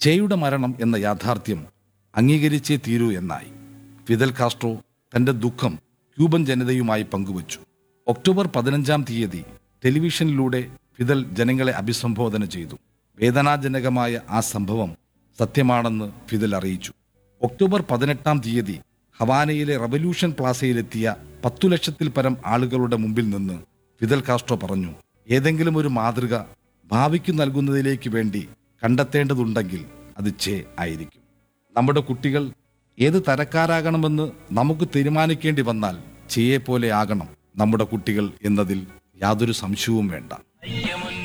ചെയുടെ മരണം എന്ന യാഥാർത്ഥ്യം അംഗീകരിച്ചേ തീരൂ എന്നായി ഫിദൽ കാസ്ട്രോ തന്റെ ദുഃഖം ക്യൂബൻ ജനതയുമായി പങ്കുവച്ചു ഒക്ടോബർ പതിനഞ്ചാം തീയതി ടെലിവിഷനിലൂടെ ഫിദൽ ജനങ്ങളെ അഭിസംബോധന ചെയ്തു വേദനാജനകമായ ആ സംഭവം സത്യമാണെന്ന് ഫിദൽ അറിയിച്ചു ഒക്ടോബർ പതിനെട്ടാം തീയതി ഹവാനയിലെ റവല്യൂഷൻ പ്ലാസയിലെത്തിയ പത്തു ലക്ഷത്തിൽ പരം ആളുകളുടെ മുമ്പിൽ നിന്ന് ഫിദൽ കാസ്ട്രോ പറഞ്ഞു ഏതെങ്കിലും ഒരു മാതൃക ഭാവിക്ക് നൽകുന്നതിലേക്ക് വേണ്ടി കണ്ടെത്തേണ്ടതുണ്ടെങ്കിൽ അത് ചേ ആയിരിക്കും നമ്മുടെ കുട്ടികൾ ഏത് തരക്കാരാകണമെന്ന് നമുക്ക് തീരുമാനിക്കേണ്ടി വന്നാൽ ചെയ്യെ പോലെ ആകണം നമ്മുടെ കുട്ടികൾ എന്നതിൽ യാതൊരു സംശയവും വേണ്ട